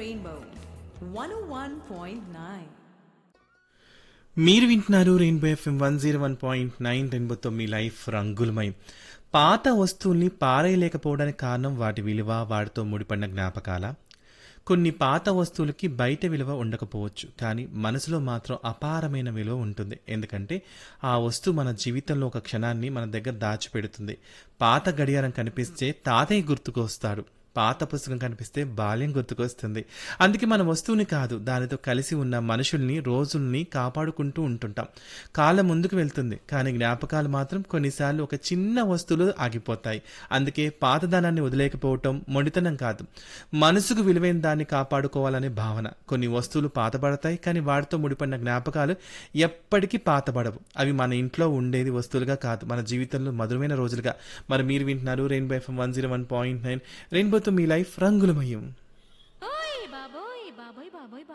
Rainbow 101.9. మీరు వింటున్నారు Rainbow FM one zero one point nine రెయిన్బోతో మీ లైఫ్ రంగులమయం పాత వస్తువుల్ని పారేయలేకపోవడానికి కారణం వాటి విలువ వాటితో ముడిపడిన జ్ఞాపకాల కొన్ని పాత వస్తువులకి బయట విలువ ఉండకపోవచ్చు కానీ మనసులో మాత్రం అపారమైన విలువ ఉంటుంది ఎందుకంటే ఆ వస్తువు మన జీవితంలో ఒక క్షణాన్ని మన దగ్గర దాచిపెడుతుంది పాత గడియారం కనిపిస్తే తాతయ్య గుర్తుకు వస్తాడు పాత పుస్తకం కనిపిస్తే బాల్యం గుర్తుకొస్తుంది అందుకే మన వస్తువుని కాదు దానితో కలిసి ఉన్న మనుషుల్ని రోజుల్ని కాపాడుకుంటూ ఉంటుంటాం కాలం ముందుకు వెళ్తుంది కానీ జ్ఞాపకాలు మాత్రం కొన్నిసార్లు ఒక చిన్న వస్తువులు ఆగిపోతాయి అందుకే పాతదనాన్ని వదిలేకపోవటం మొండితనం కాదు మనసుకు విలువైన దాన్ని కాపాడుకోవాలనే భావన కొన్ని వస్తువులు పాతబడతాయి కానీ వాటితో ముడిపడిన జ్ఞాపకాలు ఎప్పటికీ పాతబడవు అవి మన ఇంట్లో ఉండేది వస్తువులుగా కాదు మన జీవితంలో మధురమైన రోజులుగా మరి మీరు వింటున్నారు Rainbow FM one zero one point nine రెయిన్బోతో మీ లైఫ్ రంగులమయం